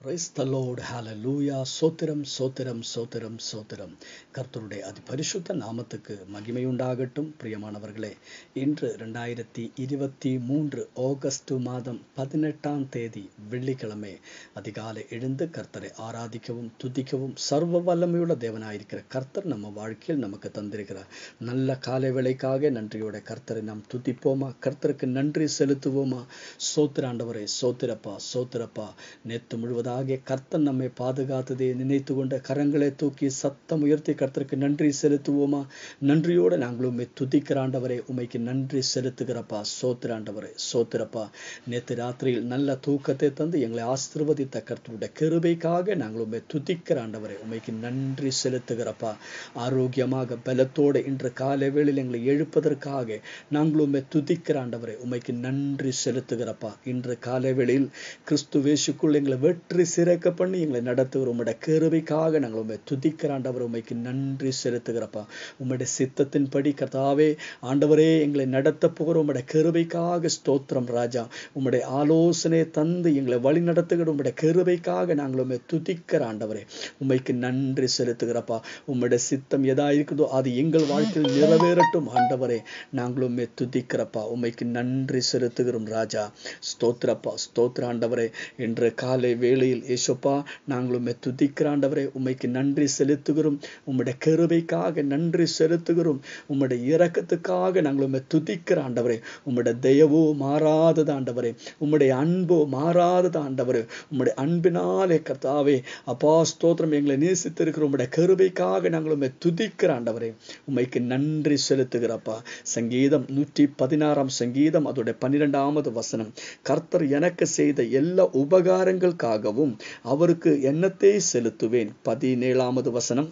praise the lord ஹalleluya சோத்திரம் சோத்திரம் சோத்திரம் சோத்திரம் கர்த்தருடைய அதி பரிசுத்த நாமத்துக்கு மகிமை உண்டாகட்டும் பிரியமானவர்களே இன்று ரெண்டாயிரத்தி இருபத்தி மூன்று ஆகஸ்ட் மாதம் பதினெட்டாம் தேதி வெள்ளிக்கிழமை அதிகாலை எழுந்து கர்த்தரை ஆராதிக்கவும் துதிக்கவும் சர்வ வல்லமையுள்ள தேவனாயிருக்கிற கர்த்தர் நம்ம வாழ்க்கையில் நமக்கு தந்திருக்கிறார் நல்ல காலை வேளைக்காக நன்றியோட கர்த்தரை நாம் துதிப்போமா கர்த்தருக்கு நன்றி செலுத்துவோமா சோத்திராண்டவரே சோத்திரப்பா சோத்திரப்பா நேற்று முழுவதாக கர்த்தன் நம்மை பாதுகாத்ததை நினைத்து கொண்ட கரங்களை தூக்கி சத்தம் உயர்த்தி கர்த்தருக்கு நன்றி செலுத்துவோமா நன்றியோட நாங்களும் உண்மை துதிக்கிறாண்டவரே உமைக்கு நன்றி செலுத்துகிறப்பா சோத்திராண்டவரே சோத்திரப்பா நேற்று ராத்திரியில் நல்ல தூக்கத்தை தந்து எங்களை ஆசிர்வதித்த கர்த்தருடைய கிருபைக்காக நாங்கள் உண்மை துதிக்கிறாண்டவரே உமைக்கு நன்றி செலுத்துகிறப்பா ஆரோக்கியமாக பலத்தோடு இன்று காலை வேளையில் எங்களை எழுப்பதற்காக நாங்கள் உண்மை துதிக்கிறாண்டவரே உமைக்கு நன்றி செலுத்துகிறப்பா இன்று காலை வேளையில் கிறிஸ்துவேசுக்குள் எங்களை வெற்றி சிறக்க பண்ணி எங்களை நடத்துகிற உம்முடைய கிருபைக்காக நாங்கள் உண்மை துதிக்கிறாண்டவர் உமைக்கு நன்றி செலுத்துகிறப்பா உம்முடைய சித்தத்தின்படி கர்த்தாவே ஆண்டவரே எங்களை நடத்த போகிற உம்முடைய கிருபைக்காக ஸ்தோத்திரம் ராஜா உம்முடைய ஆலோசனை தந்து எங்களை வழி நடத்துகிற உம்முடைய கிருபைக்காக நாங்கள் உண்மை துதிக்கிற ஆண்டவரே உமைக்கு நன்றி செலுத்துகிறப்பா உம்முடைய சித்தம் எதா இருக்குதோ அது எங்கள் வாழ்க்கையில் நிறைவேறட்டும் ஆண்டவரே நாங்கள் உண்மை துதிக்கிறப்பா உமைக்கு நன்றி செலுத்துகிறோம் ராஜா ஸ்தோத்திரப்பா ஸ்தோத்திர ஆண்டவரே இன்று காலை வேளையில் ஏசப்பா நாங்கள் உண்மை துதிக்கிற ஆண்டவரே உமைக்கு நன்றி செலுத்துகிறோம் உம்முடைய கருவைக்காக நன்றி செலுத்துகிறோம் உம்முடைய இரக்கத்துக்காக நாங்கள் உண்மை துதிக்கிற ஆண்டவரே உம்முடைய தயவோ மாறாதது ஆண்டவரே உம்முடைய அன்போ மாறாதது ஆண்டவரே உம்முடைய அன்பினாலே கர்த்தாவே அப்பா ஸ்தோத்திரம் எங்களை நேசித்திருக்கிற உம்முடைய கருவைக்காக நாங்கள் உண்மை துதிக்கிற ஆண்டவரே உமைக்கு நன்றி செலுத்துகிறப்பா சங்கீதம் நூற்றி பதினாறாம் சங்கீதம் அதோட பன்னிரெண்டாவது வசனம் கர்த்தர் எனக்கு செய்த எல்லா உபகாரங்களுக்காகவும் அவருக்கு எண்ணத்தை செலுத்துவேன் பதினேழாவது வசனம்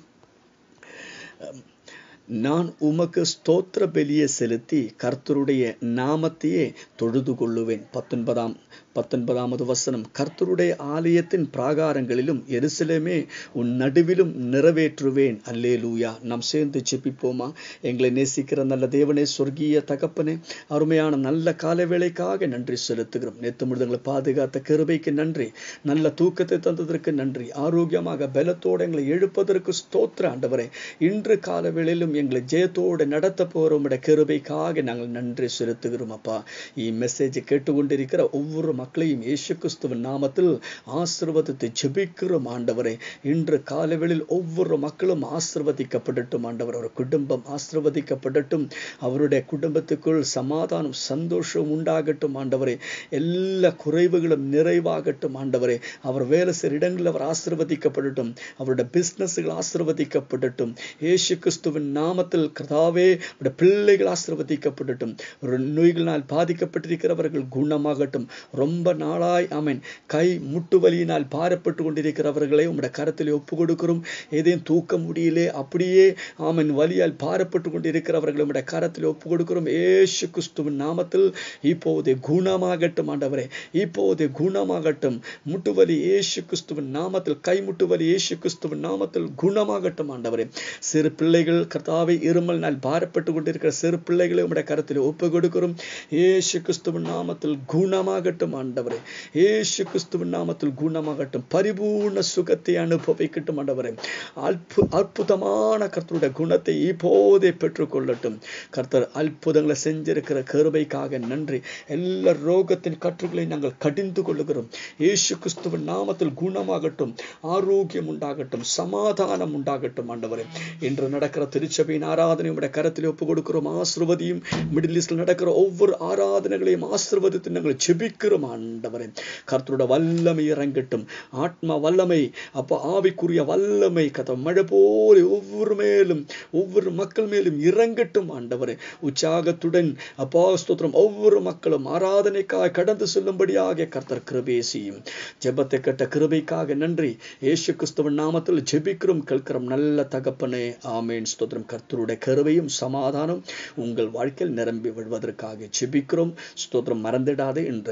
நான் உமக்கு ஸ்தோத்திர பலியை செலுத்தி கர்த்தருடைய நாமத்தையே தொழுது கொள்ளுவேன் பத்தொன்பதாம் பத்தொன்பதாவது வசனம் கர்த்தருடைய ஆலயத்தின் பிராகாரங்களிலும் எருசலேமே உன் நடுவிலும் நிறைவேற்றுவேன் அல்லே லூயா நாம் சேர்ந்து செப்பிப்போமா எங்களை நேசிக்கிற நல்ல தேவனே சொர்க்கீய தகப்பனே அருமையான நல்ல கால வேலைக்காக நன்றி செலுத்துகிறோம் நேற்று முழுதங்களை பாதுகாத்த கிருபைக்கு நன்றி நல்ல தூக்கத்தை தந்ததற்கு நன்றி ஆரோக்கியமாக பலத்தோடு எங்களை எழுப்பதற்கு ஸ்தோத்திர ஆண்டவரே இன்று கால வேளையிலும் எங்களை ஜெயத்தோடு நடத்த போகிறோம் கிருபைக்காக நாங்கள் நன்றி செலுத்துகிறோம் அப்பா மெசேஜ் கேட்டுக்கொண்டிருக்கிற ஒவ்வொரு மக்களையும் இயேசு கிறிஸ்துவின் நாமத்தில் ஆசிர்வதித்து ஜெபிக்கிறோம் ஆண்டவரே இன்று காலவெளியில் ஒவ்வொரு மக்களும் ஆசிர்வதிக்கப்படட்டும் ஆண்டவர் ஒரு குடும்பம் ஆசிர்வதிக்கப்படட்டும் அவருடைய குடும்பத்துக்குள் சமாதானம் சந்தோஷம் உண்டாகட்டும் ஆண்டவரே எல்லா குறைவுகளும் நிறைவாகட்டும் ஆண்டவரே அவர் வேலை செய்கிற இடங்களில் அவர் ஆசிர்வதிக்கப்படட்டும் அவருடைய பிஸ்னஸ்கள் ஆசிர்வதிக்கப்படட்டும் இயேசு கிறிஸ்துவின் நாமத்தில் கர்த்தாவே பிள்ளைகள் ஆசிர்வதிக்கப்படட்டும் நோய்களினால் பாதிக்கப்பட்டிருக்கிறவர்கள் குணமாகட்டும் ரொம்ப நாளாய் ஆமேன் கை முட்டு வலியினால் பாரப்பட்டு கொண்டிருக்கிறவர்களை உங்களுடைய கரத்தில் ஒப்பு கொடுக்கிறோம் ஏதேனும் தூக்க முடியலே அப்படியே ஆமன் வலியால் பாரப்பட்டு கொண்டிருக்கிறவர்களை உங்களுடைய கரத்தில் ஒப்பு கொடுக்கிறோம் ஏசு கிறிஸ்துவின் நாமத்தில் இப்போதே குணமாகட்டும் ஆண்டவரே இப்போதே குணமாகட்டும் முட்டுவலி ஏசு கிறிஸ்துவின் நாமத்தில் கை முட்டுவலி ஏசு கிறிஸ்துவின் நாமத்தில் குணமாகட்டும் ஆண்டவரே சிறு பிள்ளைகள் கர்த்தாவை இருமல் நாள் பாரப்பட்டு கொண்டிருக்கிற சிறு பிள்ளைகளை உங்களுடைய கரத்தில் ஒப்பு கொடுக்கிறோம் ஏசு கிறிஸ்துவின் நாமத்தில் குணமாகட்டும் ஆண்டவரே ஏசு கிறிஸ்துவின் நாமத்தில் குணமாகட்டும் பரிபூர்ண சுகத்தை அனுபவிக்கட்டும் ஆண்டவரே அற்பு அற்புதமான கர்த்தருடைய குணத்தை இப்போதே பெற்றுக்கொள்ளட்டும் கர்த்தர் அற்புதங்களை செஞ்சிருக்கிற கருவைக்காக நன்றி எல்லா ரோகத்தின் கற்றுகளை நாங்கள் கடிந்து கொள்ளுகிறோம் ஏசு கிறிஸ்துவின் நாமத்தில் குணமாகட்டும் ஆரோக்கியம் உண்டாகட்டும் சமாதானம் உண்டாகட்டும் ஆண்டவரே இன்று நடக்கிற திருச்சபையின் ஆராதனை உடைய கரத்தில் ஒப்பு கொடுக்கிறோம் ஆசிர்வதியும் மிடில் ஈஸ்டில் நடக்கிற ஒவ்வொரு ஆராதனைகளையும் ஆசிர்வதித்து நாங்கள் செபிக்கிறோம் ஆண்டவரே கர்த்தரோட வல்லமை இறங்கட்டும் ஆத்மா வல்லமை அப்ப ஆவிக்குரிய வல்லமை கதை மழை போல ஒவ்வொரு மேலும் ஒவ்வொரு மக்கள் மேலும் இறங்கட்டும் ஆண்டவரே உற்சாகத்துடன் அப்பா ஸ்தோத்திரம் ஒவ்வொரு மக்களும் ஆராதனைக்காக கடந்து செல்லும்படியாக கர்த்தர் கிருபேசியும் ஜெபத்தை கட்ட கிருபைக்காக நன்றி ஏசு கிறிஸ்துவன் நாமத்தில் ஜெபிக்கிறோம் கேட்கிறோம் நல்ல தகப்பனே ஆமேன் ஸ்தோத்திரம் கர்த்தருடைய கருவையும் சமாதானம் உங்கள் வாழ்க்கையில் நிரம்பி விடுவதற்காக ஜெபிக்கிறோம் ஸ்தோத்திரம் மறந்திடாதே இன்று காலை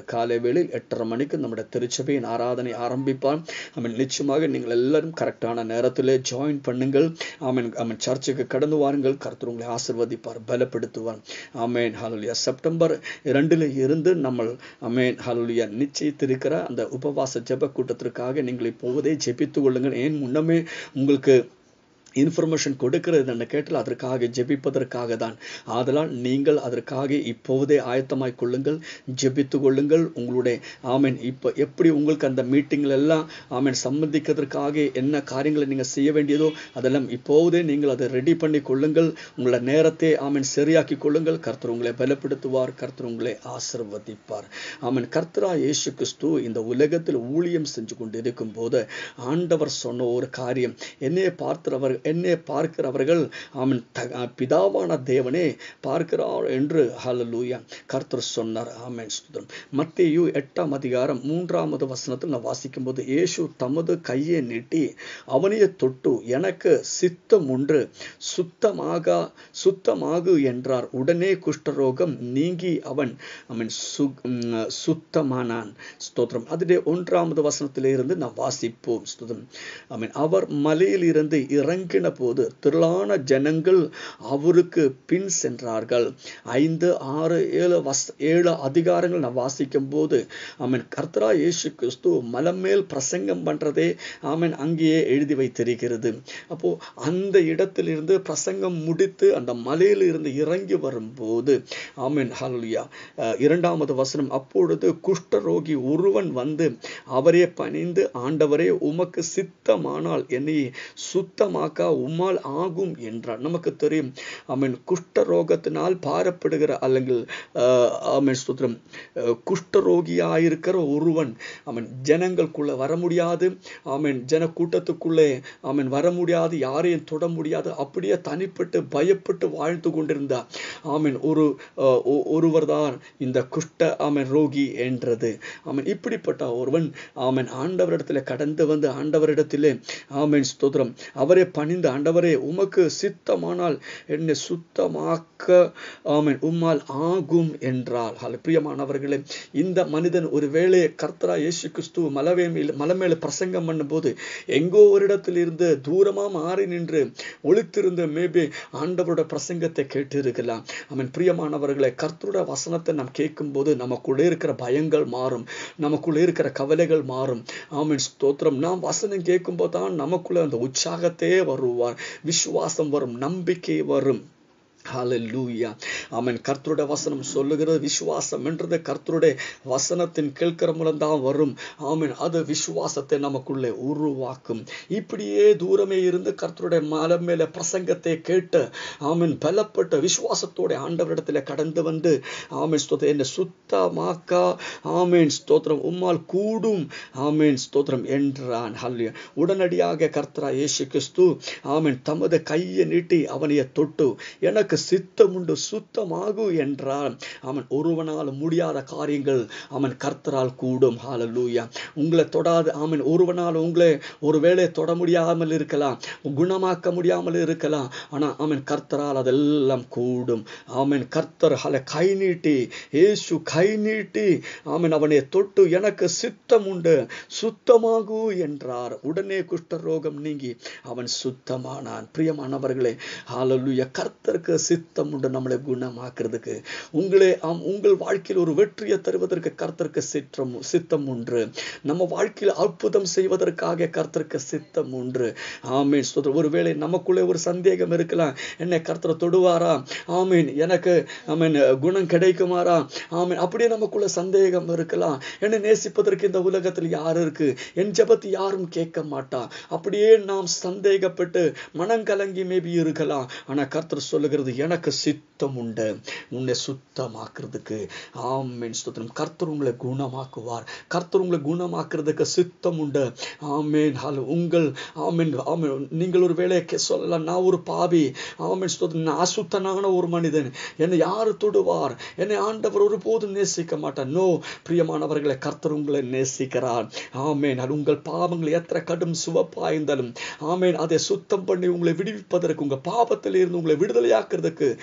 வேளையில் எட்டரை மணிக்கு நம்முடைய திருச்சபையின் ஆராதனை ஆரம்பிப்பான் அவன் நிச்சயமாக நீங்கள் எல்லாரும் கரெக்டான நேரத்தில் ஜாயின் பண்ணுங்கள் ஆமன் ஆமன் சர்ச்சுக்கு கடந்து வாருங்கள் கர்த்தர் உங்களை ஆசிர்வதிப்பார் பலப்படுத்துவார் ஆமேன் ஹalleluya செப்டம்பர் இரண்டில் இருந்து நம்ம ஆமேன் ஹalleluya நிச்சயித்திருக்கிற அந்த உபவாச ஜெப கூட்டத்திற்காக நீங்கள் இப்போதே ஜெபித்துக் கொள்ளுங்கள் ஏன் முன்னமே உங்களுக்கு இன்ஃபர்மேஷன் கொடுக்கிறது என்ன கேட்டால் அதற்காக ஜெபிப்பதற்காக தான் ஆதலால் நீங்கள் அதற்காக இப்போதே ஆயத்தமாய் கொள்ளுங்கள் ஜெபித்து கொள்ளுங்கள் உங்களுடைய ஆமீன் இப்போ எப்படி உங்களுக்கு அந்த மீட்டிங்ல எல்லாம் ஆமீன் சம்மதிக்கிறதுக்காக என்ன காரியங்களை நீங்கள் செய்ய வேண்டியதோ அதெல்லாம் இப்போதே நீங்கள் அதை ரெடி பண்ணி கொள்ளுங்கள் உங்களோட நேரத்தை ஆமீன் சரியாக்கி கொள்ளுங்கள் கர்த்தர் உங்களை பலப்படுத்துவார் கர்த்தர் உங்களை ஆசிர்வதிப்பார் ஆமீன் கர்த்தரா இயேசு கிறிஸ்து இந்த உலகத்தில் ஊழியம் செஞ்சு கொண்டு இருக்கும் போது ஆண்டவர் சொன்ன ஒரு காரியம் என்னைய பார்த்தவர் என்னை பார்க்கிறவர்கள் அவன் பிதாவான தேவனே பார்க்கிறார் என்று ஹalleluya கர்த்தர் சொன்னார் ஆமென் ஸ்தோத்திரம் மத்தேயு எட்டாம் அதிகாரம் மூன்றாவது வசனத்தில் நான் வாசிக்கும் போது இயேசு தமது கையை நீட்டி அவனையே தொட்டு எனக்கு சித்தம் ஒன்று சுத்தமாக சுத்தமாகு என்றார் உடனே குஷ்டரோகம் நீங்கி அவன் அவன் சுத்தமானான் ஸ்தோத்திரம் அதிலே ஒன்றாவது வசனத்திலிருந்து நான் வாசிப்போம் ஸ்தோத்திரம் அவன் அவர் மலையில் இருந்து இறங்கின போது திரளான ஜனங்கள் அவருக்கு பின் சென்றார்கள் ஐந்து ஆறு ஏழு வஸ் ஏழு அதிகாரங்கள் நான் வாசிக்கும் போது அவன் கர்த்தரா இயேசு கிறிஸ்து மலமேல் பிரசங்கம் பண்றதே அவன் அங்கேயே எழுதி வைத்திருக்கிறது அப்போ அந்த இடத்திலிருந்து பிரசங்கம் முடித்து அந்த மலையில் இருந்து இறங்கி வரும்போது ஆமீன் ஹalleluya இரண்டாவது வசனம் அப்பொழுது குஷ்டரோகி ஒருவன் வந்து அவரே பணிந்து ஆண்டவரே உமக்கு சித்தமானால் என்னை சுத்தமாக்க உம்மால் ஆகும் என்றார் நமக்கு தெரியும் அவன் குஷ்டரோகத்தினால் பாரப்படுகிற அல்லங்கள் அவன் சுத்திரம் குஷ்டரோகியாயிருக்கிற ஒருவன் அவன் ஜனங்களுக்குள்ள வர முடியாது அவன் ஜன கூட்டத்துக்குள்ளே அவன் வர முடியாது யாரையும் தொட முடியாது அப்படியே தனிப்பட்டு பயப்பட்டு வாழ்ந்து கொண்டிருந்தார் ஆமீன் ஒரு ஒருவர் தான் இந்த குஷ்ட ஆமன் ரோகி என்றது ஆமன் இப்படிப்பட்ட ஒருவன் ஆமன் ஆண்டவரிடத்துல கடந்து வந்து ஆண்டவரிடத்திலே ஆமன் ஸ்தோத்திரம் அவரே பணிந்து ஆண்டவரே உமக்கு சித்தமானால் என்னை சுத்தமாக்க ஆமன் உம்மால் ஆகும் என்றால் பிரியமானவர்களே இந்த மனிதன் ஒருவேளை கர்த்தரா இயேசு கிறிஸ்து மலவே மலமேல பிரசங்கம் பண்ணும்போது எங்கோ ஒரு இடத்தில் இருந்து தூரமா மாறி நின்று ஒழித்திருந்த மேபி ஆண்டவரோட பிரசங்கத்தை கேட்டு இருக்கலாம் அவன் பிரியமானவர்களை கர்த்தரோட வசனத்தை நாம் கேட்கும் போது நமக்குள்ளே இருக்கிற பயங்கள் மாறும் நமக்குள்ளே இருக்கிற கவலைகள் மாறும் ஆமீன் ஸ்தோத்திரம் நாம் வசனம் கேட்கும்போது தான் நமக்குள்ள அந்த உற்சாகத்தே வருவார் விசுவாசம் வரும் நம்பிக்கை வரும் ஹalleluya ஆமென் கர்த்தருடைய வசனம் சொல்லுகிறது விசுவாசம் என்றது கர்த்தருடைய வசனத்தின் கேட்கிற மூலம் தான் வரும் ஆமென் அது விசுவாசத்தை நமக்குள்ளே உருவாக்கும் இப்படியே தூரமே இருந்து கர்த்தருடைய மலை மேல பிரசங்கத்தை கேட்டு ஆமென் பலப்பட்ட விசுவாசத்தோட ஆண்டவரிடத்துல கடந்து வந்து ஆமென் ஸ்தோத்திரம் என்ன சுத்தமாக்கா ஆமென் ஸ்தோத்திரம் உம்மால் கூடும் ஆமென் ஸ்தோத்திரம் என்றான் ஹல்லியா உடனடியாக கர்த்தரா இயேசு கிறிஸ்து ஆமென் தமது கையை நீட்டி அவனைய தொட்டு எனக்கு சித்தம் உண்டு சுத்தமாகு என்றால் அவன் ஒருவனால் முடியாத காரியங்கள் அவன் கர்த்தரால் கூடும் ஹாலலூயா உங்களை தொடாது அவன் ஒருவனால் உங்களை ஒருவேளை தொட முடியாமல் இருக்கலாம் குணமாக்க முடியாமல் இருக்கலாம் ஆனா அவன் கர்த்தரால் அதெல்லாம் கூடும் அவன் கர்த்தர் ஹல கை நீட்டி ஏசு கை நீட்டி அவன் அவனை தொட்டு எனக்கு சித்தம் உண்டு சுத்தமாகு என்றார் உடனே குஷ்டரோகம் நீங்கி அவன் சுத்தமானான் பிரியமானவர்களே ஹாலலூயா கர்த்தருக்கு சித்தம் உண்டு நம்மளை குணமாக்குறதுக்கு உங்களே உங்கள் வாழ்க்கையில் ஒரு வெற்றியை தருவதற்கு கர்த்தருக்கு சிற்றம் சித்தம் ஒன்று நம்ம வாழ்க்கையில் அற்புதம் செய்வதற்காக கர்த்தருக்கு சித்தம் ஒன்று ஆமீன் சொல்ற ஒருவேளை நமக்குள்ளே ஒரு சந்தேகம் இருக்கலாம் என்னை கர்த்தர் தொடுவாரா ஆமீன் எனக்கு ஆமீன் குணம் கிடைக்குமாரா ஆமீன் அப்படியே நமக்குள்ள சந்தேகம் இருக்கலாம் என்னை நேசிப்பதற்கு இந்த உலகத்தில் யார் இருக்கு என் ஜபத்தை யாரும் கேட்க மாட்டா அப்படியே நாம் சந்தேகப்பட்டு மனம் கலங்கி மேபி இருக்கலாம் ஆனா கர்த்தர் சொல்லுகிறது எனக்கு சித்தம் உண்டு உன்னை சுத்தமாக்குறதுக்கு ஆமீன் ஸ்தோத்திரம் கர்த்தர் உங்களை குணமாக்குவார் கர்த்தர் உங்களை குணமாக்குறதுக்கு சித்தம் உண்டு ஆமீன் ஹலோ உங்கள் ஆமீன் ஆமீன் நீங்கள் ஒரு வேலையை சொல்லலாம் நான் ஒரு பாவி ஆமீன் ஸ்தோத்திரம் நான் அசுத்தனான ஒரு மனிதன் என்னை யாரு தொடுவார் என்னை ஆண்டவர் ஒருபோதும் நேசிக்க மாட்டார் நோ பிரியமானவர்களை கர்த்தர் உங்களை நேசிக்கிறார் ஆமேன் அது உங்கள் பாவங்கள் எத்தனை கடும் சுவப்பாய்ந்தாலும் ஆமேன் அதை சுத்தம் பண்ணி உங்களை விடுவிப்பதற்கு உங்க பாவத்தில் இருந்து உங்களை விடுதலையாக்குறதுக்கு கர்த்தர்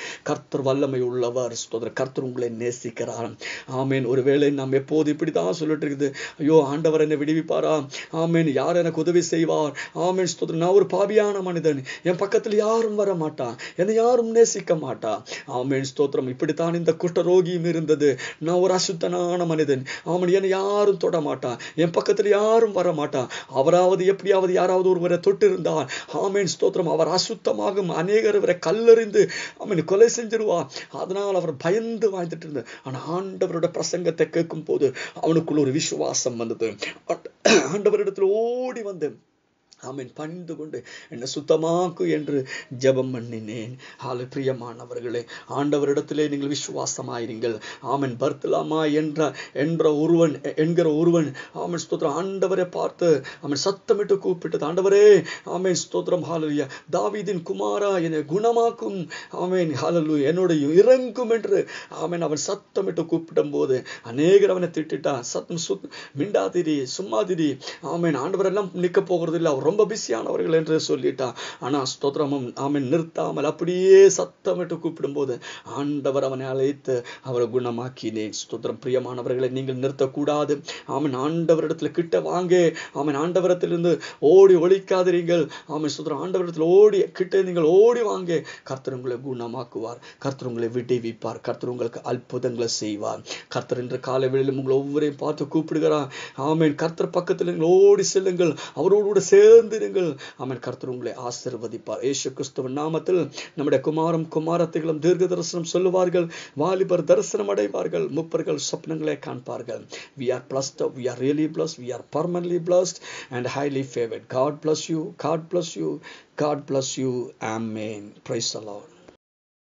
கர்த்தர் வல்லமை உள்ளவர் ஸ்தோத்திரம் கர்த்தர் உங்களை நேசிக்கிறார் ஆமேன் ஒருவேளை நாம் எப்போது இப்படிதான் சொல்லிட்டு இருக்குது ஐயோ ஆண்டவர் என்னை விடுவிப்பாரா ஆமேன் யார் எனக்கு உதவி செய்வார் ஆமேன் ஸ்தோத்திரம் நான் ஒரு பாவியான மனிதன் என் பக்கத்தில் யாரும் வர மாட்டான் என்னை யாரும் நேசிக்க மாட்டா ஆமேன் ஸ்தோத்திரம் இப்படித்தான் இந்த குஷ்டரோகியும் இருந்தது நான் ஒரு அசுத்தனான மனிதன் ஆமன் என்னை யாரும் தொட மாட்டான் என் பக்கத்தில் யாரும் வர மாட்டான் அவராவது எப்படியாவது யாராவது ஒருவரை தொட்டு இருந்தால் ஆமேன் ஸ்தோத்திரம் அவர் அசுத்தமாகும் அநேகர் இவரை கல்லறிந்து அவன் கொலை செஞ்சிருவார் அதனால் அவர் பயந்து வாழ்ந்துட்டு இருந்தார் ஆனா ஆண்டவரோட பிரசங்கத்தை கேட்கும் போது அவனுக்குள்ள ஒரு விசுவாசம் வந்தது ஆண்டவரிடத்தில் ஓடி வந்து ஆமீன் பணிந்து கொண்டு என்னை சுத்தமாக்கு என்று ஜெபம் பண்ணினேன் ஆளு பிரியமானவர்களே ஆண்டவரிடத்திலே நீங்கள் விசுவாசமாயிருங்கள் ஆமன் பர்த்தலாமா என்ற என்ற ஒருவன் என்கிற ஒருவன் ஆமன் ஸ்தோத்திரம் ஆண்டவரை பார்த்து அவன் சத்தமிட்டு கூப்பிட்டது ஆண்டவரே ஆமேன் ஸ்தோத்திரம் ஹாலலுயா தாவீதின் குமாரா என்னை குணமாக்கும் ஆமேன் ஹாலலு என்னுடைய இறங்கும் என்று ஆமேன் அவன் சத்தமிட்டு கூப்பிடும் போது அநேகர் அவனை திட்டான் சத்தம் சுத் மிண்டாதிரி சும்மாதிரி ஆமேன் ஆண்டவர் எல்லாம் நிற்க போகிறது இல்லை அவர் ரொம்ப பிஸியானவர்கள் என்று சொல்லிட்டான் ஆனா ஸ்தோத்திரமும் ஆமன் நிறுத்தாமல் அப்படியே சத்தமிட்டு கூப்பிடும்போது ஆண்டவர் அவனை அழைத்து அவரை குணமாக்கினேன் ஸ்தோத்திரம் பிரியமானவர்களை நீங்கள் நிறுத்தக்கூடாது ஆமன் ஆண்டவரிடத்துல கிட்ட வாங்க ஆமன் ஆண்டவரத்திலிருந்து ஓடி ஒழிக்காதிரீங்கள் ஆமன் ஸ்தோத்திரம் ஆண்டவரிடத்தில் ஓடி கிட்ட நீங்கள் ஓடி வாங்க கர்த்தர் உங்களை குணமாக்குவார் கர்த்தர் உங்களை விடுவிப்பார் கர்த்தர் உங்களுக்கு அற்புதங்களை செய்வார் கர்த்தர் என்ற காலை வேளையிலும் உங்களை ஒவ்வொருவரையும் பார்த்து கூப்பிடுகிறார் ஆமேன் கர்த்தர் பக்கத்தில் நீங்கள் ஓடி செல்லுங்கள் அவரோடு கூட சேர்ந்து இருங்கள் ஆமன் கர்த்தர் உங்களை ஆசிர்வதிப்பார் ஏசு கிறிஸ்துவ நாமத்தில் நம்முடைய குமாரம் குமாரத்தைகளும் தீர்க்க தரிசனம் சொல்லுவார்கள் வாலிபர் தரிசனம் அடைவார்கள் முப்பர்கள் சொப்னங்களை காண்பார்கள் we are blessed we are really blessed we are permanently blessed and highly favored god bless you god bless you god bless you amen praise the lord